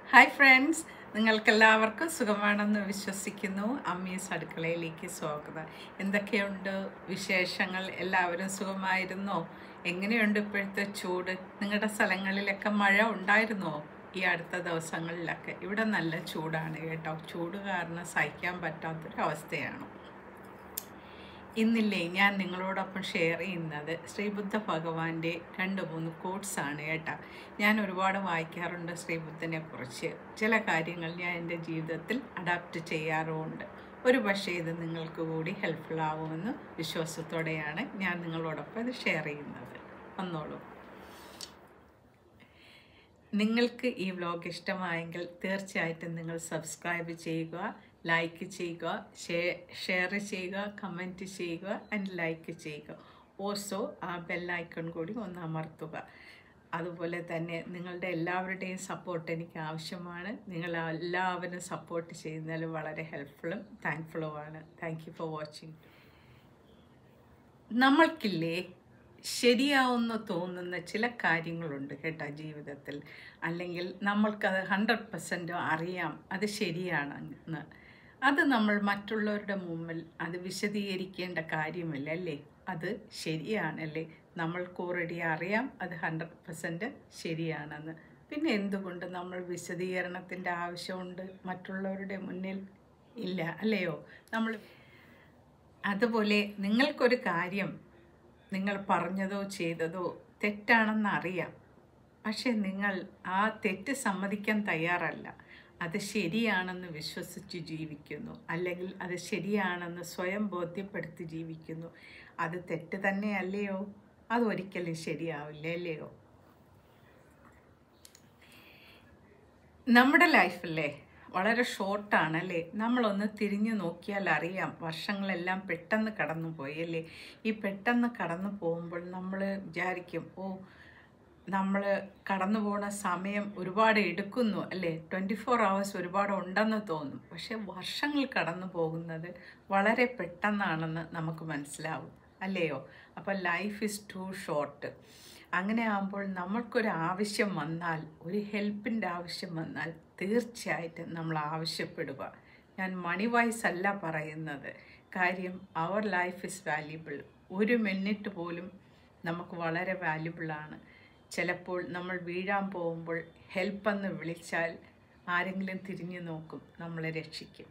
Hi friends നിങ്ങൾക്കെല്ലാവർക്കും സുഖമാണെന്ന് വിശ്വസിക്കുന്നു അമ്മീസ് അടുക്കളയിലേക്ക് സ്വാഗതം എന്തൊക്കെയുണ്ട് വിശേഷങ്ങൾ എല്ലാവരും സുഖമായിരുന്നോ എങ്ങനെയുണ്ട് ഇപ്പോഴത്തെ ചൂട് നിങ്ങളുടെ സ്ഥലങ്ങളിലൊക്കെ മഴ ഉണ്ടായിരുന്നോ ഈ അടുത്ത ദിവസങ്ങളിലൊക്കെ ഇവിടെ നല്ല ചൂടാണ് കേട്ടോ ചൂട് കാരണം സഹിക്കാൻ പറ്റാത്തൊരവസ്ഥയാണ് ഇന്നില്ലേ ഞാൻ നിങ്ങളോടൊപ്പം ഷെയർ ചെയ്യുന്നത് ശ്രീബുദ്ധ ഭഗവാന്റെ രണ്ട് മൂന്ന് കോട്ട്സ് ആണ് കേട്ടോ ഞാൻ ഒരുപാട് വായിക്കാറുണ്ട് ശ്രീബുദ്ധനെ കുറിച്ച് ചില കാര്യങ്ങൾ ഞാൻ എൻ്റെ ജീവിതത്തിൽ അഡാപ്റ്റ് ചെയ്യാറുമുണ്ട് ഒരു പക്ഷേ ഇത് നിങ്ങൾക്ക് കൂടി ഹെൽപ്ഫുൾ ആവുമെന്ന് വിശ്വാസത്തോടെയാണ് ഞാൻ നിങ്ങളോടൊപ്പം ഇത് ഷെയർ ചെയ്യുന്നത് വന്നോളൂ നിങ്ങൾക്ക് ഈ വ്ലോഗ് ഇഷ്ടമായെങ്കിൽ തീർച്ചയായിട്ടും നിങ്ങൾ സബ്സ്ക്രൈബ് ചെയ്യുക ലൈക്ക് ചെയ്യുക ഷെയർ ചെയ്യുക കമൻറ്റ് ചെയ്യുക ആൻഡ് ലൈക്ക് ചെയ്യുക ഓൾസോ ആ ബെല്ലൈക്കൺ കൂടി ഒന്ന് അമർത്തുക അതുപോലെ തന്നെ നിങ്ങളുടെ എല്ലാവരുടെയും സപ്പോർട്ട് എനിക്ക് ആവശ്യമാണ് നിങ്ങൾ എല്ലാവരും സപ്പോർട്ട് ചെയ്യുന്നതിൽ വളരെ ഹെൽപ്ഫുള്ളും താങ്ക്ഫുള്ളുമാണ് താങ്ക് യു ഫോർ വാച്ചിങ് നമ്മൾക്കില്ലേ ശരിയാവുന്ന തോന്നുന്ന ചില കാര്യങ്ങളുണ്ട് കേട്ടോ ജീവിതത്തിൽ അല്ലെങ്കിൽ നമ്മൾക്കത് ഹൺഡ്രഡ് പെർസെൻറ്റ് അറിയാം അത് ശരിയാണെന്ന് അത് നമ്മൾ മറ്റുള്ളവരുടെ മുമ്പിൽ അത് വിശദീകരിക്കേണ്ട കാര്യമില്ല അല്ലേ അത് ശരിയാണല്ലേ നമ്മൾക്ക് ഓൾറെഡി അറിയാം അത് ഹൺഡ്രഡ് പെർസെൻറ്റ് ശരിയാണെന്ന് പിന്നെ എന്തുകൊണ്ട് നമ്മൾ വിശദീകരണത്തിൻ്റെ ആവശ്യമുണ്ട് മറ്റുള്ളവരുടെ മുന്നിൽ ഇല്ല അല്ലയോ നമ്മൾ അതുപോലെ നിങ്ങൾക്കൊരു കാര്യം നിങ്ങൾ പറഞ്ഞതോ ചെയ്തതോ തെറ്റാണെന്ന് അറിയാം പക്ഷെ നിങ്ങൾ ആ തെറ്റ് സമ്മതിക്കാൻ തയ്യാറല്ല അത് ശരിയാണെന്ന് വിശ്വസിച്ച് ജീവിക്കുന്നു അല്ലെങ്കിൽ അത് ശരിയാണെന്ന് സ്വയം ബോധ്യപ്പെടുത്തി ജീവിക്കുന്നു അത് തെറ്റ് തന്നെയല്ലയോ അത് ഒരിക്കലും ശരിയാവില്ല അല്ലയോ നമ്മുടെ ലൈഫല്ലേ വളരെ ഷോർട്ടാണ് അല്ലേ നമ്മളൊന്ന് തിരിഞ്ഞു നോക്കിയാൽ അറിയാം വർഷങ്ങളെല്ലാം പെട്ടെന്ന് കടന്നു പോയി അല്ലേ ഈ പെട്ടെന്ന് കടന്നു പോകുമ്പോൾ നമ്മൾ വിചാരിക്കും ഓ നമ്മൾ കടന്നു പോകുന്ന സമയം ഒരുപാട് എടുക്കുന്നു അല്ലേ ട്വൻറ്റി ഫോർ അവേഴ്സ് ഒരുപാട് ഉണ്ടെന്ന് തോന്നും പക്ഷെ വർഷങ്ങൾ കടന്നു പോകുന്നത് വളരെ പെട്ടെന്നാണെന്ന് നമുക്ക് മനസ്സിലാവും അല്ലയോ അപ്പോൾ ലൈഫ് ഈസ് ടു ഷോർട്ട് അങ്ങനെ ആകുമ്പോൾ നമ്മൾക്കൊരു ആവശ്യം വന്നാൽ ഒരു ഹെൽപ്പിൻ്റെ ആവശ്യം വന്നാൽ തീർച്ചയായിട്ടും നമ്മൾ ആവശ്യപ്പെടുക ഞാൻ മണി വൈസ് അല്ല പറയുന്നത് കാര്യം അവർ ലൈഫ് ഇസ് വാല്യുബിൾ ഒരു മിനിറ്റ് പോലും നമുക്ക് വളരെ വാല്യുബിളാണ് ചിലപ്പോൾ നമ്മൾ വീഴാൻ പോകുമ്പോൾ ഹെൽപ്പെന്ന് വിളിച്ചാൽ ആരെങ്കിലും തിരിഞ്ഞു നോക്കും നമ്മളെ രക്ഷിക്കും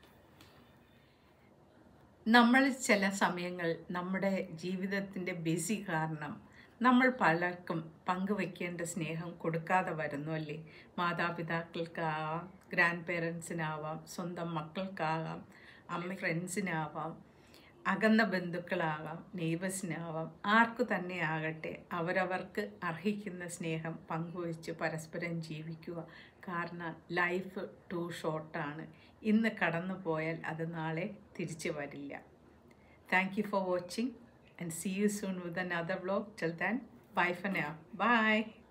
നമ്മൾ ചില സമയങ്ങൾ നമ്മുടെ ജീവിതത്തിൻ്റെ ബിസി കാരണം നമ്മൾ പലർക്കും പങ്കുവെക്കേണ്ട സ്നേഹം കൊടുക്കാതെ വരുന്നു അല്ലേ മാതാപിതാക്കൾക്കാവാം ഗ്രാൻഡ് പേരൻസിനാവാം സ്വന്തം മക്കൾക്കാകാം അമ്മ ഫ്രണ്ട്സിനാവാം അകന്ന ബന്ധുക്കളാകാം നെയ്ബേഴ്സിനാവാം ആർക്കു തന്നെ ആകട്ടെ അവരവർക്ക് അർഹിക്കുന്ന സ്നേഹം പങ്കുവെച്ച് പരസ്പരം ജീവിക്കുക കാരണം ലൈഫ് ടു ഷോർട്ടാണ് ഇന്ന് കടന്നു പോയാൽ അത് നാളെ തിരിച്ചു വരില്ല thank you for watching and see you soon with another vlog. Till then, bye for now. Bye.